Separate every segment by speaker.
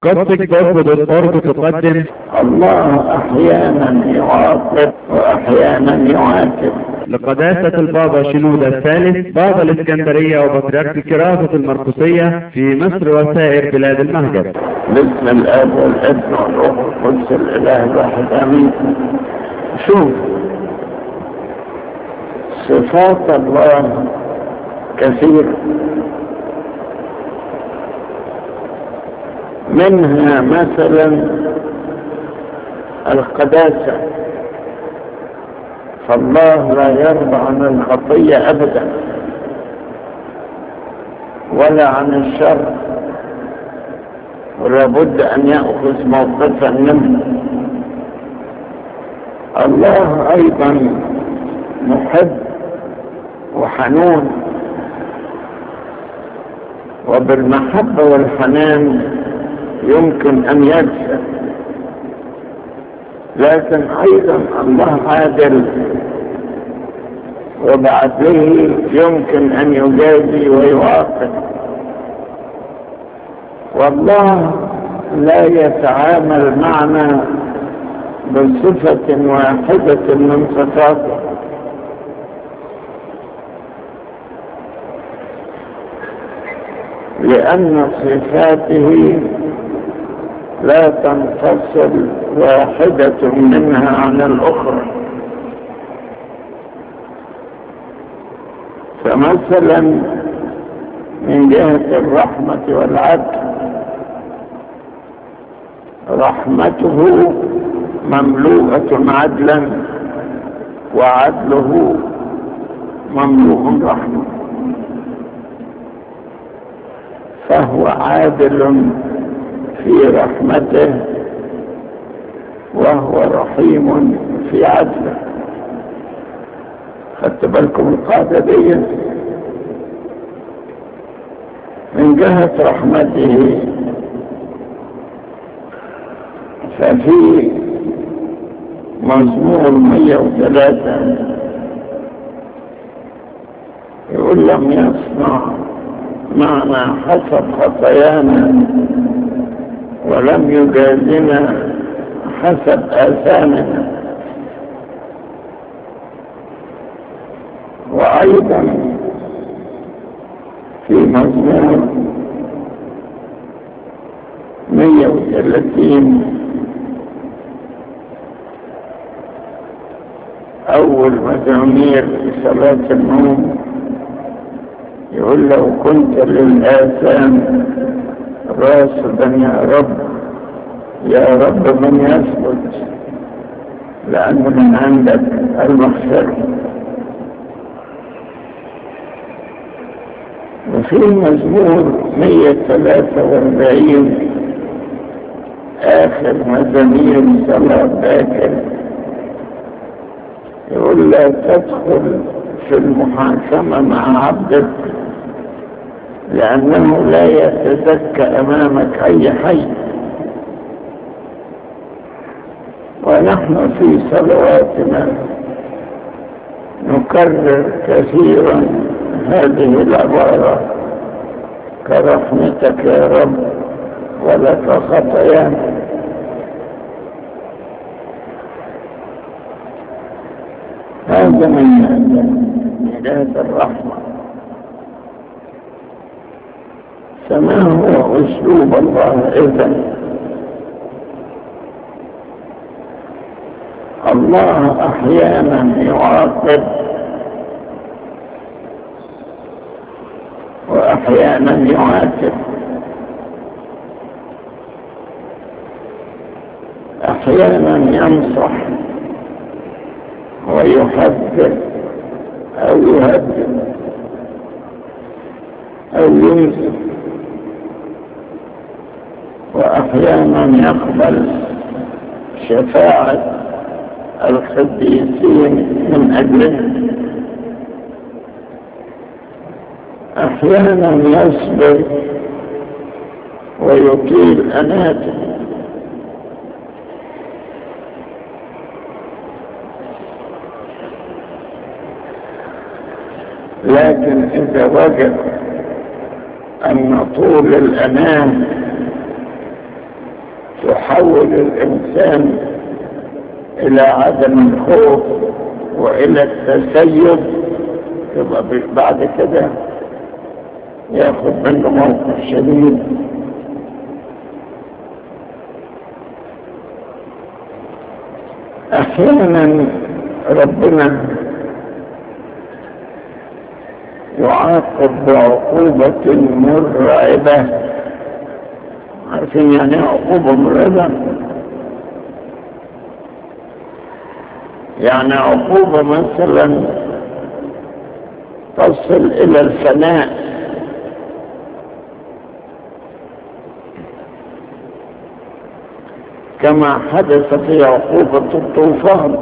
Speaker 1: قصدك برضه بالقرب تقدم
Speaker 2: الله احيانا يعاقب واحيانا يعاتب
Speaker 1: لقداسة البابا شنودة الثالث بابا الإسكندرية وبطريرك الكراسة المرقسية في مصر وسائر بلاد المهجر
Speaker 2: باسم الاب والابن والروح القدس الاله الواحد امين شوف صفات الله كثيره منها مثلا القداسة فالله لا يرضى عن الخطية أبدا ولا عن الشر ولا بد أن يأخذ موقفا منه الله أيضا محب وحنون وبالمحبة والحنان يمكن أن يغفر لكن أيضا الله عادل وبعدله يمكن أن يجازي ويعاقب والله لا يتعامل معنا بصفة واحدة من صفاته لأن صفاته لا تنفصل واحدة منها عن الأخرى فمثلا من جهة الرحمة والعدل رحمته مملوءة عدلا وعدله مملوء رحمة فهو عادل في رحمته وهو رحيم في عدله خدت بالكم القاعدة دي من جهة رحمته ففي مزمور 103 يقول لم يصنع معنا حسب خطايانا ولم يجازنا حسب آثامنا وأيضا في مزمور 130 أول مزامير صلاة النوم يقول لو كنت للآثام راصدا يا رب يا رب من يثبت لأن من عندك المغفرة وفي مزمور 143 آخر مزامير صلاة باكر يقول لا تدخل في المحاكمة مع عبدك لأنه لا يتزكى أمامك أي حي ونحن في صلواتنا نكرر كثيرا هذه العبارة كرحمتك يا رب ولك خطايانا هذا من جهة الرحمة فما هو أسلوب الله إذن الله أحيانا يعاقب وأحيانا يعاتب أحيانا ينصح ويحذر أو يهدد أو ينزل وأحيانا يقبل شفاعة القديسين من أجله أحيانا يصبر ويطيل أناته لكن إذا وجد أن طول الأنام تحول الإنسان إلى عدم الخوف وإلى التسيب يبقى بعد كده ياخد منه موقف شديد أحيانا ربنا يعاقب بعقوبة مرعبة عارفين يعني عقوبة مرعبة يعني عقوبة مثلا تصل إلى الفناء كما حدث في عقوبة الطوفان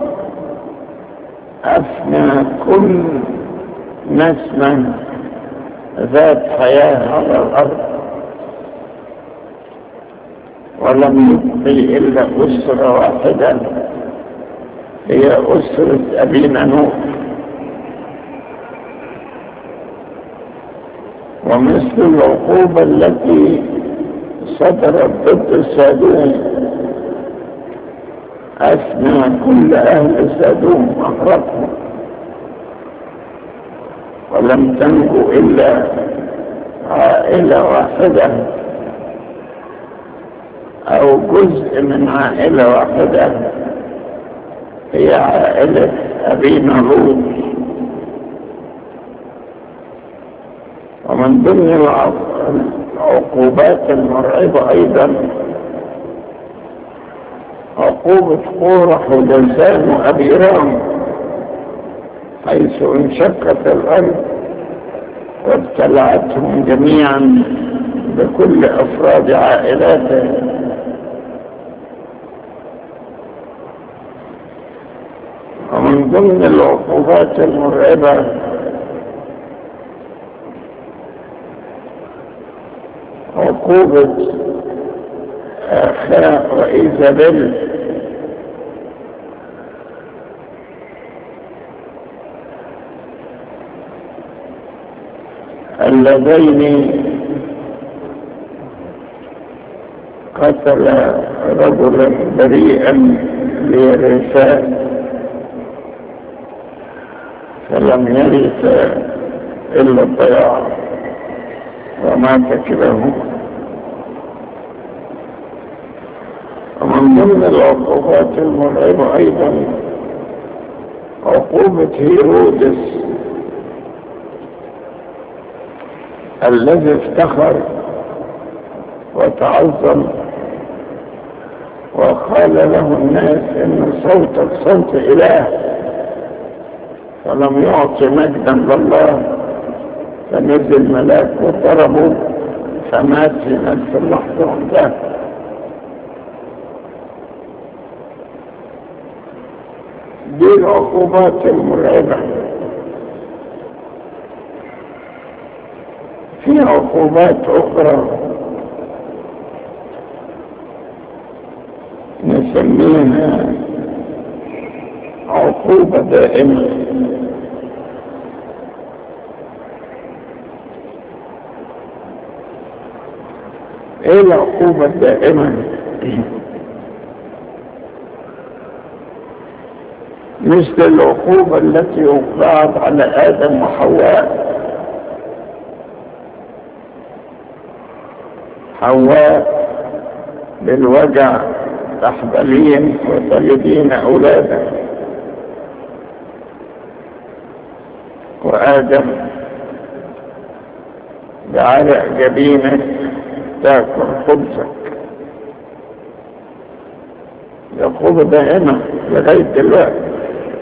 Speaker 2: أفنى كل نسمة ذات حياة على الأرض ولم يبقي إلا أسرة واحدة هي أسرة أبينا نوح ومثل العقوبة التي صدرت ضد سادوم أثنى كل أهل سادوم أغرقهم ولم تنجو إلا عائلة واحدة أو جزء من عائلة واحدة هي عائلة أبينا لوط ومن ضمن العقوبات المرعبة أيضا عقوبة قورح ودلسان وأبي رام حيث انشقت الأرض وابتلعتهم جميعا بكل أفراد عائلاته ومن ضمن العقوبات المرعبة عقوبة آخاء وإيزابيل اللذين قتل رجلا بريئا ليرثا فلم يرث إلا الضياع ومات كلاهما ومن ضمن العقوبات المرعبة أيضا عقوبة هيرودس الذي افتخر وتعظم وقال له الناس ان صوتك صوت اله فلم يعطي مجدا لله فنزل ملاك وضربه فمات في نفس اللحظه وانتهى دي العقوبات المرعبه في عقوبات أخرى نسميها عقوبة دائمة ايه العقوبة الدائمة مثل العقوبة التي وقعت على آدم وحواء حواء بالوجع تحبلين وتلدين أولادا وآدم بعرق جبينك تاكل خبزك يقول دائما لغاية دلوقتي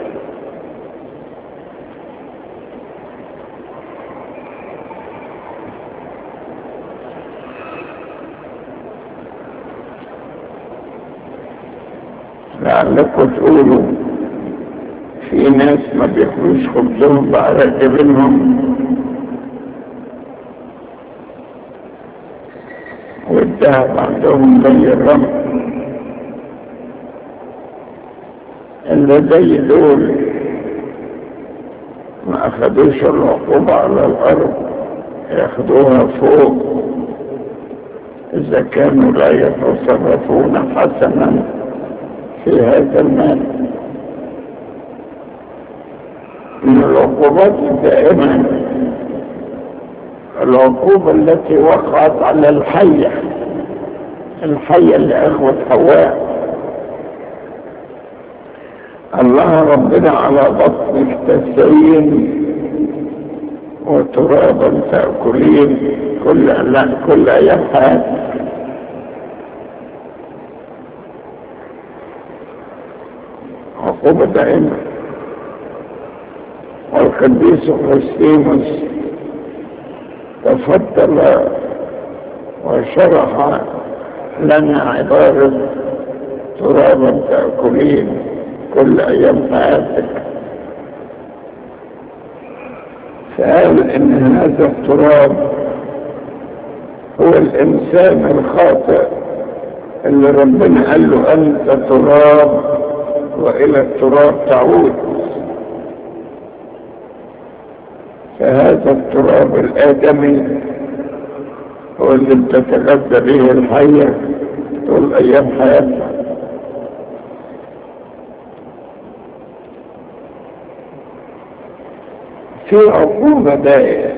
Speaker 2: لعلكم تقولوا في ناس ما بياكلوش خبزهم بعرق جبينهم والذهب عندهم زي الرمل اللي زي دول ما اخدوش العقوبة على الارض ياخدوها فوق إذا كانوا لا يتصرفون حسنا في هذا المال من العقوبات دائما العقوبة التي وقعت على الحية الحية اللي أخوة حواء الله ربنا على بطنك تسعين وترابا تأكلين كل لا كل أيام حياتك عقوبة دائمة والقديس أغسطينوس تفضل وشرح لنا عبارة ترابا تأكلين كل أيام حياتك فقال إن هذا التراب هو الإنسان الخاطئ اللي ربنا قال له أنت تراب وإلى التراب تعود فهذا التراب الآدمي هو اللي بتتغذى به الحية طول أيام حياتها في عقوبة دائرة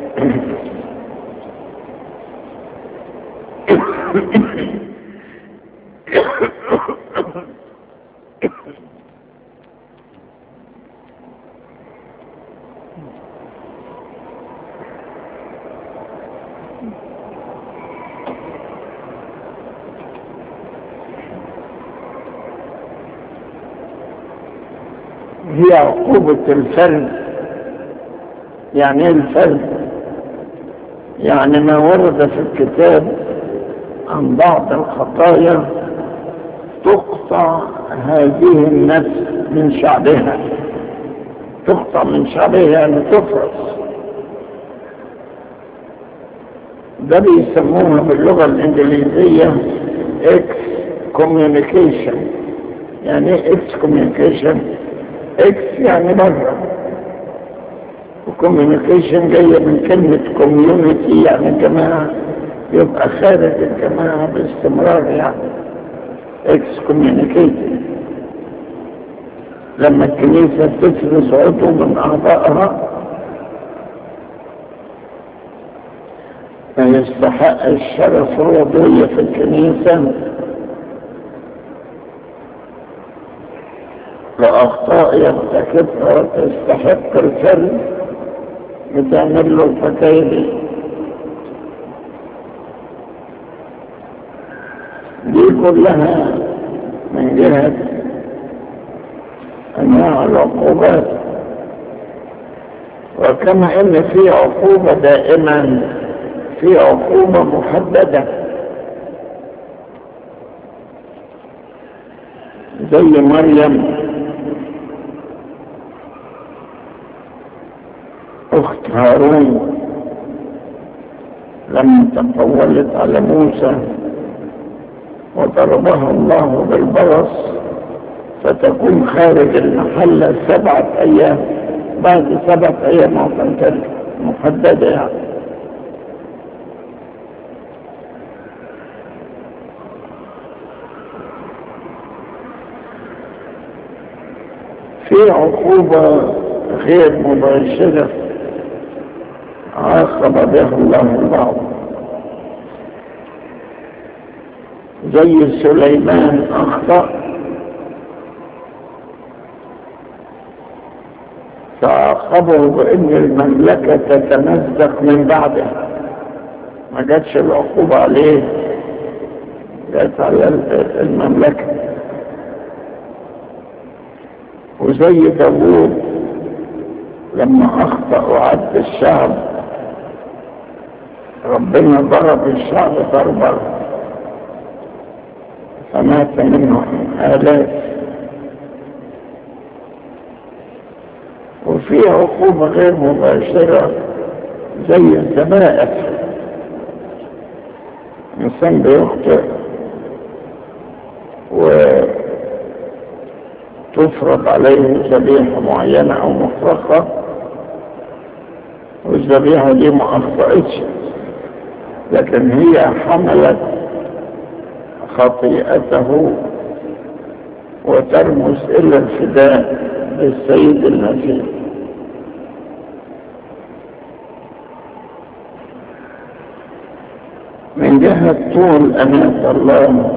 Speaker 2: هي عقوبة الفرد يعني ايه الفرد يعني ما ورد في الكتاب عن بعض الخطايا تقطع هذه النفس من شعبها تقطع من شعبها يعني تفرس ده بيسموها باللغة الإنجليزية اكس كوميونيكيشن يعني ايه اكس كوميونيكيشن اكس يعني بره وكوميونيكيشن جاية من كلمة كوميونيتي يعني جماعة يبقى خارج الجماعة باستمرار يعني اكس كوميونيكيتي لما الكنيسة تفرز عضو من أعضائها فيستحق الشرف الوضعية في الكنيسة لأخطاء يرتكبها وتستحق الفرد بتعمل له الحكاية دي دي كلها من جهة أنواع العقوبات وكما أن في عقوبة دائما في عقوبة محددة زي مريم أخت هارون لما تطولت على موسى وضربها الله بالبرص فتكون خارج المحلة سبعة أيام بعد سبعة أيام معتمدة محددة يعني في عقوبة غير مباشرة عاقب بها الله البعض زي سليمان أخطأ فعاقبه بأن المملكة تتمزق من بعده ما جاتش العقوبة عليه جات على المملكة وزي داوود لما أخطأ وعد الشعب ربنا ضرب الشعب ضربا فمات منهم آلاف وفي عقوبة غير مباشرة زي الذبائح إنسان بيخطئ وتفرض عليه ذبيحة معينة أو مفرقة والذبيحة دي ما أخطأتش لكن هي حملت خطيئته وترمز إلى الفداء بالسيد المسيح من جهة طول أناة الله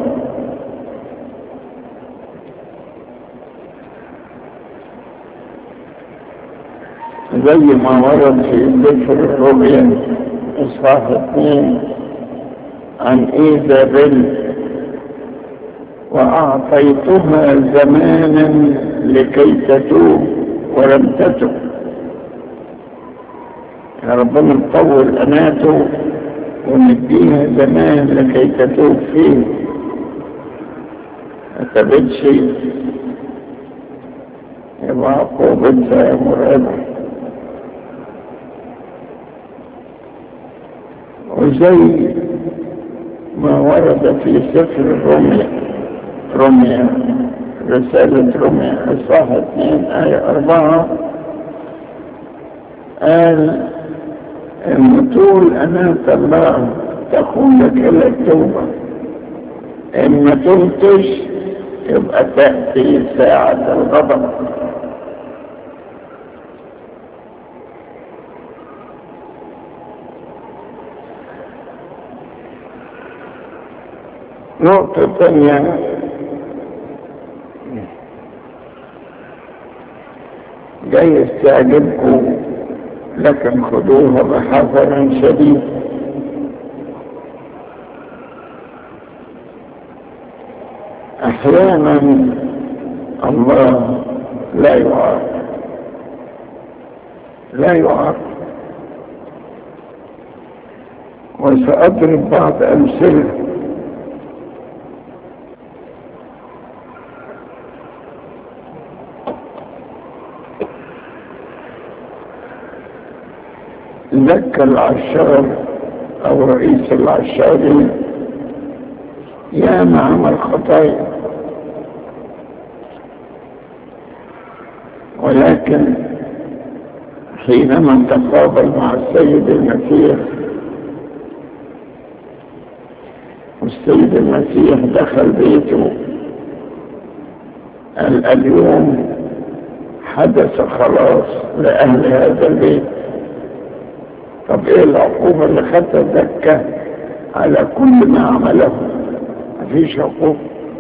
Speaker 2: زي ما ورد في سفر الرؤيا إصحاح اثنين عن إيزابيل وأعطيتها زمانا لكي تتوب ولم تتب يا ربنا نطول أناته ونديها زمان لكي تتوب فيه ما تبتش يبقى عقوبتها مرعبة وزي ما ورد في سفر الرمية رمية رسالة رمية إصحاح اثنين آية أربعة قال إن طول أناة الله تكون لك إلى التوبة إن ما تلتش يبقى تأتي ساعة الغضب نقطة ثانية جاي استعجبكم لكن خذوها بحذر شديد احيانا الله لا يعاق لا يعاق وسأضرب بعض أمثلة ذكى العشار او رئيس العشارين يا ما عمل خطايا ولكن حينما تقابل مع السيد المسيح والسيد المسيح دخل بيته قال اليوم حدث خلاص لأهل هذا البيت طب ايه العقوبة اللي خدتها زكى على كل ما عمله مفيش عقوبة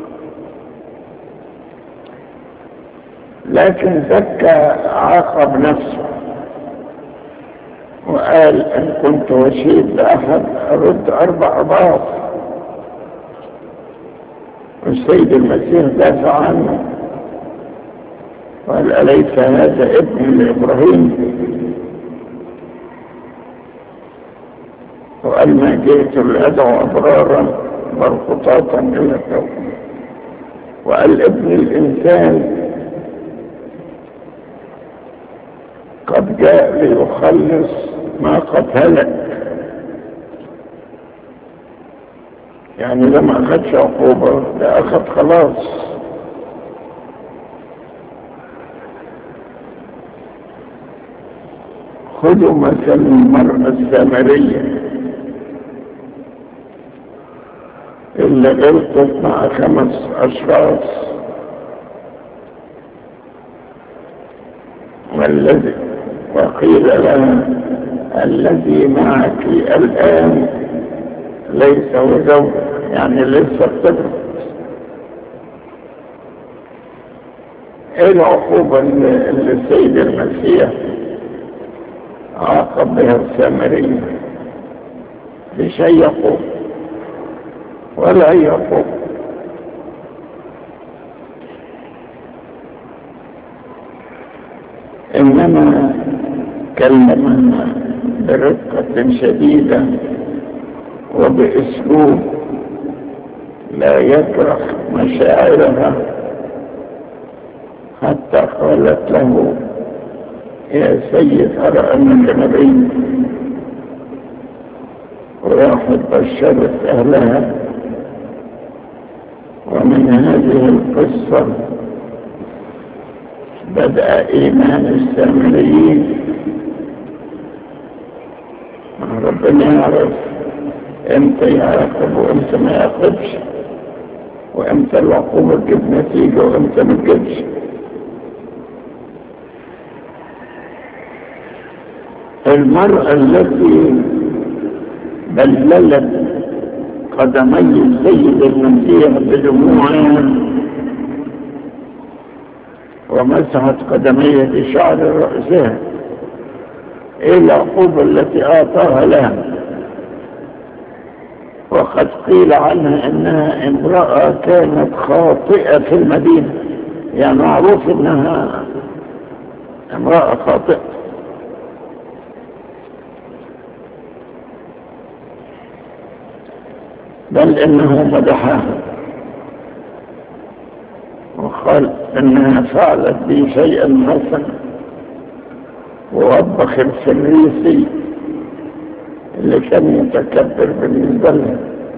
Speaker 2: لكن زكى عاقب نفسه وقال ان كنت وشيد لاحد ارد اربع اضعاف والسيد المسيح دافع عنه قال اليس هذا ابن لابراهيم وقال ما جئت لأدعو أبرارا مرقطاتا إلى التوبة وقال ابن الإنسان قد جاء ليخلص ما قد هلك يعني ده ما أخدش عقوبة ده أخد خلاص خذوا مثل المرأة السامرية اللي غلطت مع خمس أشخاص والذي وقيل لها الذي معك الآن ليس هو زوجك يعني لسه بتدرس ايه العقوبة اللي اللي السيد المسيح عاقب بها السامرية مفيش أي عقوبة ولا أي عقوبة إنما كلمنا برقة شديدة وبأسلوب لا يكره مشاعرها حتى قالت له يا سيد أرى أنك نبي وراحت بشرت أهلها ومن هذه القصة بدأ إيمان السامريين ربنا يعرف امتى يعاقب وامتى ما يعاقبش وامتى العقوبة تجيب نتيجة وامتى ما تجيبش المرأة التي بللت قدمي السيد المسيح بدموعها ومسحت قدميه بشعر رأسها ايه العقوبة التي اعطاها لها وقد قيل عنها انها امرأة كانت خاطئة في المدينة يعني معروف انها امرأة خاطئة بل انه مدحها وقال انها فعلت بي شيئا حسنا ووبخ الفريسي اللي كان متكبر بالنسبة له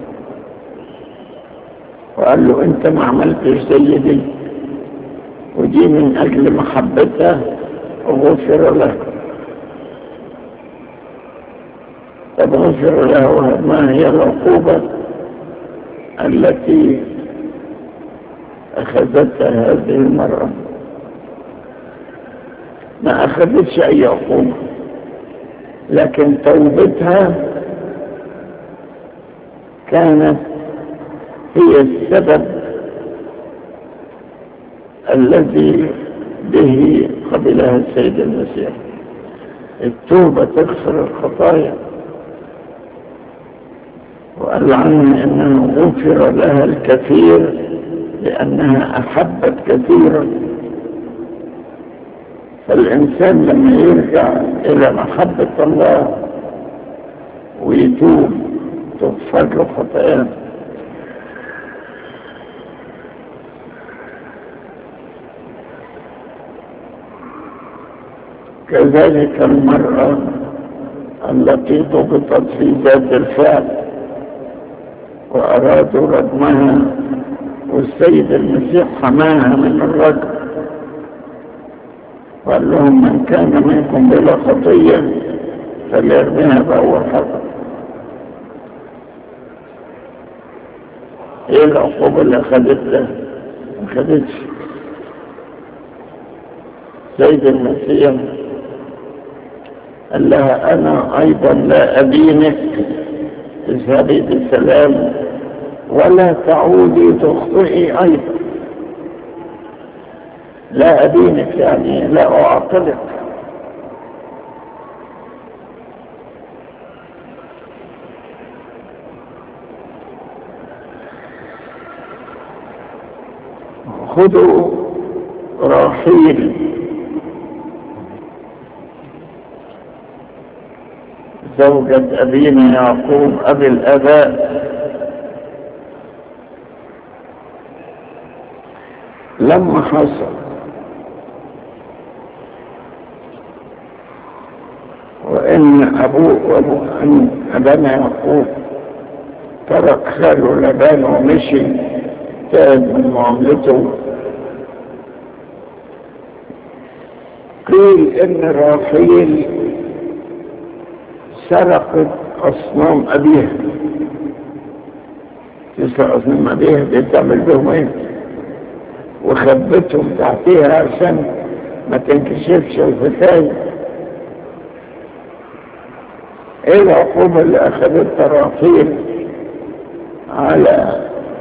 Speaker 2: وقال له انت ما عملتش زي دي ودي من اجل محبتها غفر له طب غفر له ما هي العقوبة التي أخذتها هذه المرأة ما أخذتش أي عقوبة لكن توبتها كانت هي السبب الذي به قبلها السيد المسيح التوبة تغفر الخطايا وقال عنها انه غفر لها الكثير لانها احبت كثيرا فالانسان لما يرجع الى محبة الله ويتوب تغفر له خطاياه كذلك المرأة التي ضبطت في ذات الفعل وأرادوا ردمها والسيد المسيح حماها من الرجل وقال لهم من كان منكم بلا خطية فليرميها بأول حجر ايه العقوبة اللي اخذتها ما اخذتش سيد المسيح قال لها انا ايضا لا ادينك اذهبي بالسلام ولا تعودي تخطئي ايضا لا ادينك يعني لا اعقلك خذوا راحيل زوجة أبينا يعقوب أبي الآباء لما حصل وإن أبوه وأبو أن أبانا يعقوب ترك خاله لبان ومشي تاب من معاملته قيل إن راحيل سرقت أصنام أبيها تسرق أصنام أبيها دي تعمل بهم إيه وخبتهم تحتيها عشان ما تنكشفش الفتاية ايه العقوبة اللي اخذتها راحيل على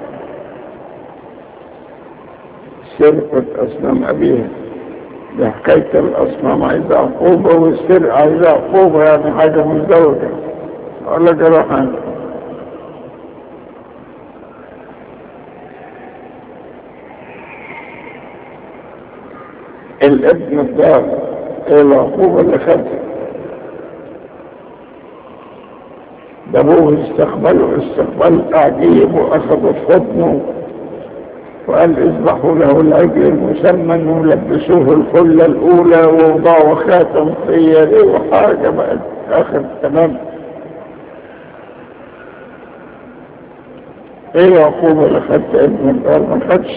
Speaker 2: سرقة اصنام ابيها دي حكاية الاصنام عايزة عقوبة والسرقة عايزة عقوبة يعني حاجة مزدوجة اقول لك اروح عنه الابن الضال ايه العقوبة اللي خدها ده ابوه استقبله استقبال عجيب واخذه في حضنه وقال اذبحوا له العجل المسمن ولبسوه الحلة الاولى ووضعوا خاتم في يديه وحاجة بقت اخر تمام ايه العقوبة اللي خدت ابن الضال ما خدش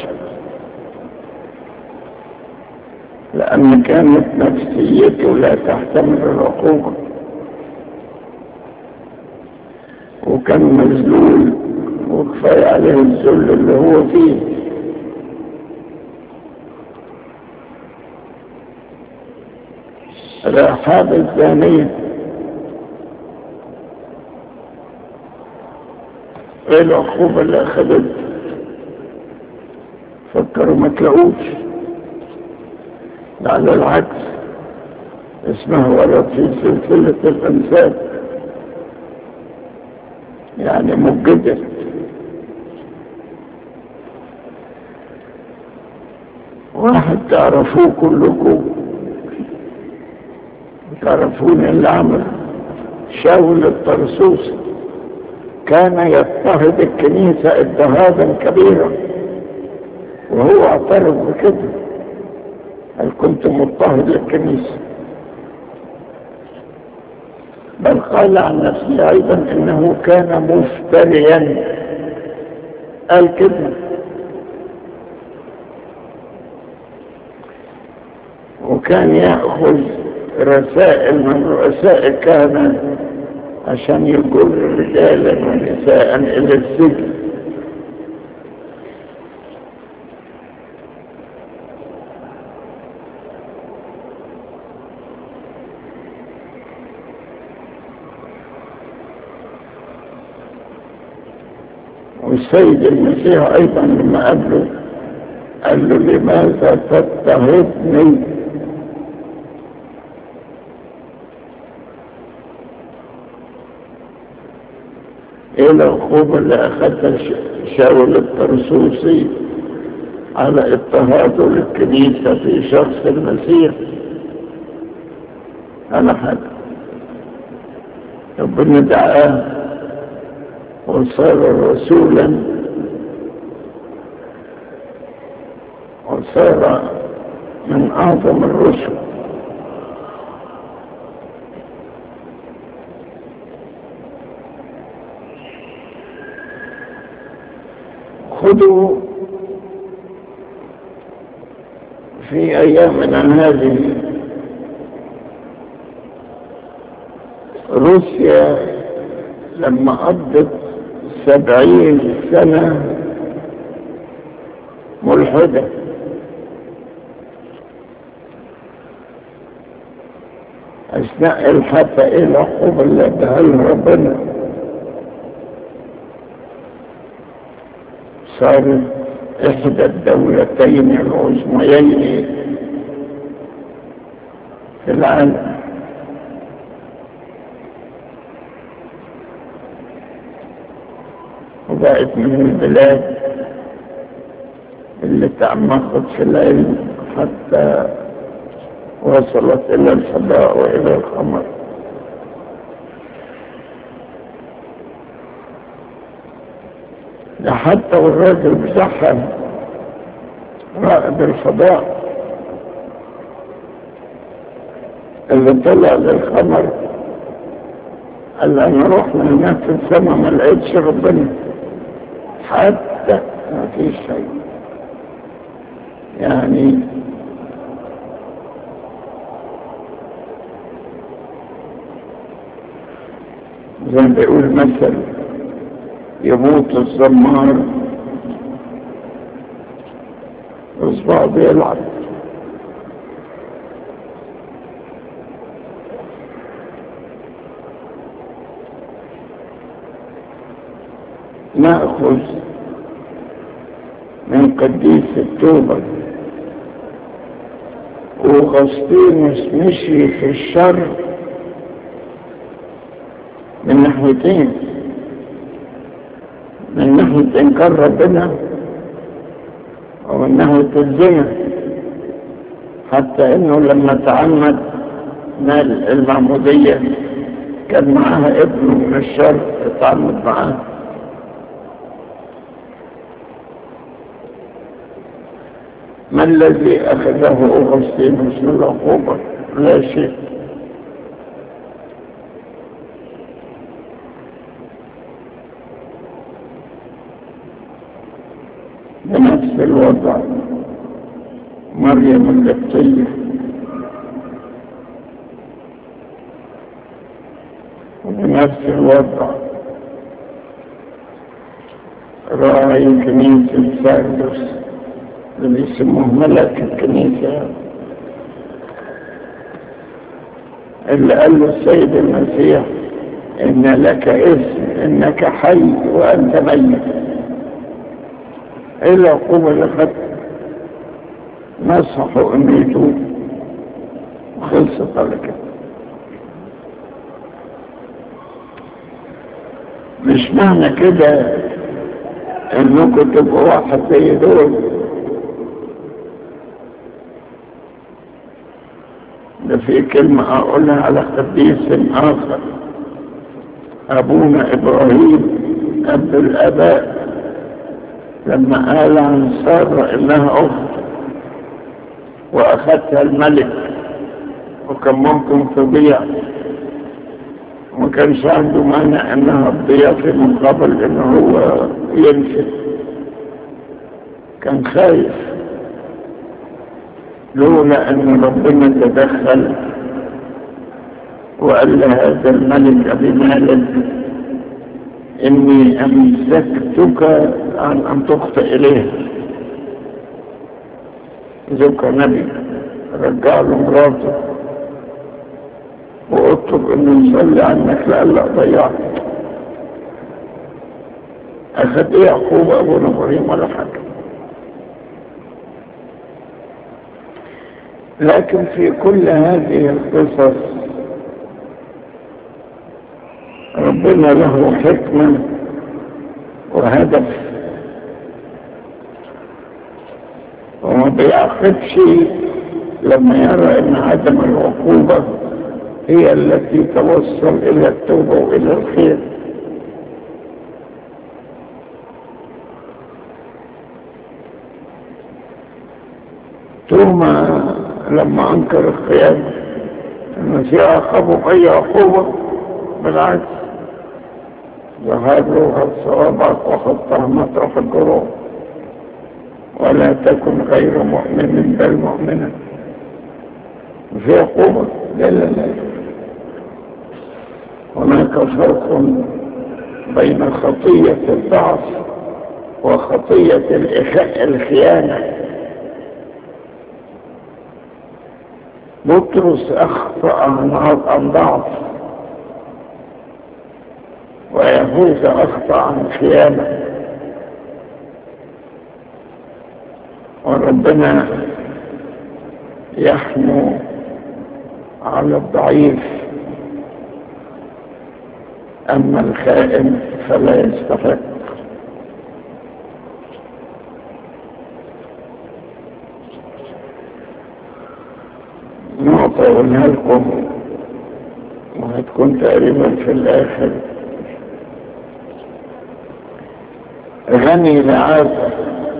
Speaker 2: لأن كانت نفسيته لا تحتمل العقوبة وكان مذلول وكفاية عليه الذل اللي هو فيه رحاب الزانية ايه العقوبة اللي اخذت فكروا ما تلاقوش على العكس اسمها ورد في سلسلة الانساب يعني مجدد واحد تعرفوه كلكم تعرفون اللي عمل شاول الطرسوس كان يضطهد الكنيسة اضطهادا كبيرا وهو اعترف بكده هل كنت مضطهد للكنيسة بل قال عن نفسه ايضا انه كان مفتريا قال كده وكان يأخذ رسائل من رؤساء الكهنة عشان يجر رجالا ونساء إلى السجن والسيد المسيح أيضا لما قال له قال له لماذا تضطهدني ايه العقوبة اللي اخذها شاول الطرسوسي على اضطهاده للكنيسة في شخص المسيح على حاجة ربنا دعاه وصار رسولا وصار من اعظم الرسل خذوا في أيامنا هذه روسيا لما قضت سبعين سنة ملحدة أثناء الحفة إيه العقوبة اللي ادها ربنا صارت إحدى الدولتين العظميين في العالم وبقت من البلاد اللي تعمقت في العلم حتى وصلت إلى الفضاء وإلى القمر ده حتى والراجل بتاعها رائد الفضاء اللي طلع للقمر قال انا رحنا هناك في السماء ما لقيتش ربنا حتى ما فيش شيء يعني زي ما بيقول مثل يموت الزمار اصبعه بيلعب نأخذ من قديس التوبة وغسطينوس مشي في الشر من ناحيتين من ناحية إنكار ربنا ومن ناحية الزنا حتى إنه لما تعمد نال المعمودية كان معاها ابنه من الشر اتعمد معاه ما الذي أخذه أغسطينوس من العقوبة لا شيء بنفس الوضع مريم القبطية وبنفس الوضع راعي كنيسة ساردس اللي بيسموه ملك الكنيسة اللي قال له السيد المسيح إن لك اسم إنك حي وأنت ميت إيه العقوبة اللي خدت نصحوا إنه يتوب وخلصت على كده مش معنى كده انكم تبقوا واحد زي دول ده في كلمة اقولها على قديس اخر ابونا ابراهيم اب الاباء لما قال عن سارة انها اخت واخذتها الملك وكان ممكن تضيع وما كانش عنده مانع انها تضيع في مقابل انه هو ينفذ كان خايف لولا ان ربنا تدخل وقال لهذا الملك ابي مالك اني امسكتك عن ان تخطئ اليه ذكر نبي رجع له مراته واطلب انه يصلي عنك لألا ضيعت اخذ ايه يعقوب ابونا ابراهيم ولا حاجه لكن في كل هذه القصص ربنا له حكمة وهدف وما بيعقبش لما يرى ان عدم العقوبة هي التي توصل الى التوبة والى الخير توما لما انكر الخيانة المسيح عاقبه بأي عقوبة بالعكس ظهر له صوابعك وخطها مطرح الجروح ولا تكن غير مؤمن بل مؤمنا في عقوبة لا لا لا هناك فرق بين خطية الضعف وخطية الخيانة بطرس أخطأ عن ضعف ويهوذا أخطأ عن خيانة وربنا يحمو على الضعيف أما الخائن فلا يستحق نقطة أقولها لكم وهتكون تقريبا في الآخر غني لعازر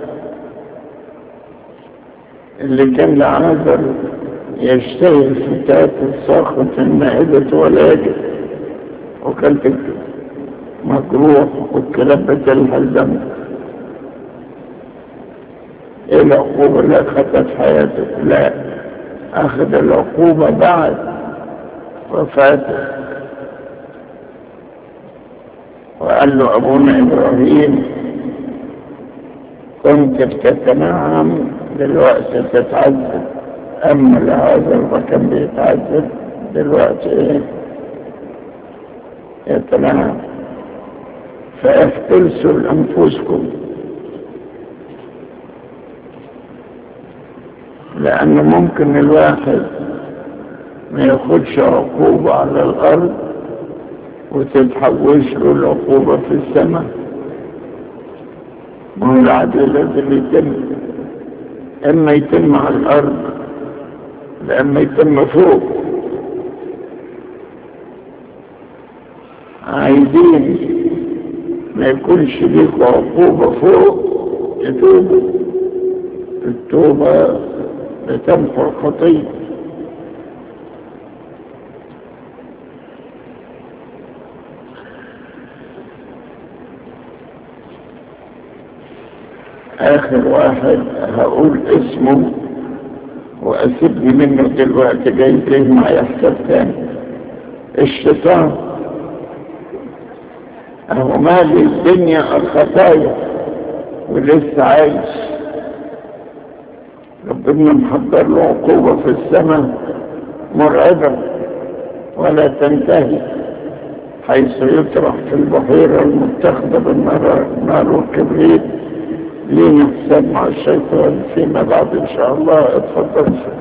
Speaker 2: اللي كان لعازر يشتغل في تات الصاخة المائدة ولا يجد وكانت مجروح والكلام بتلها الدم ايه العقوبة اللي اخذتها في حياته لا اخذ العقوبة بعد وفاته وقال له ابونا ابراهيم كنت بتتنعم دلوقتي تتعذب اما لهذا ما كان بيتعذب دلوقتي ايه يتنعم فافتلسوا لانفسكم لان ممكن الواحد ما ياخدش عقوبة على الارض وتتحوش له العقوبة في السماء والعدل لازم يتم اما يتم على الارض لأما يتم فوق عايزين ما يكونش ليك عقوبة فوق يتوبوا التوبة لتمحو الخطية آخر واحد هقول اسمه وأسيبني منه دلوقتي جاي ليه معايا حساب تاني الشيطان أهو مالي الدنيا الخطايا ولسه عايش ربنا محضر له عقوبة في السماء مرعبة ولا تنتهي حيث يطرح في البحيرة المتخذة بالنار نار والكبريت لينا حساب مع الشيطان فيما بعد إن شاء الله اتفضل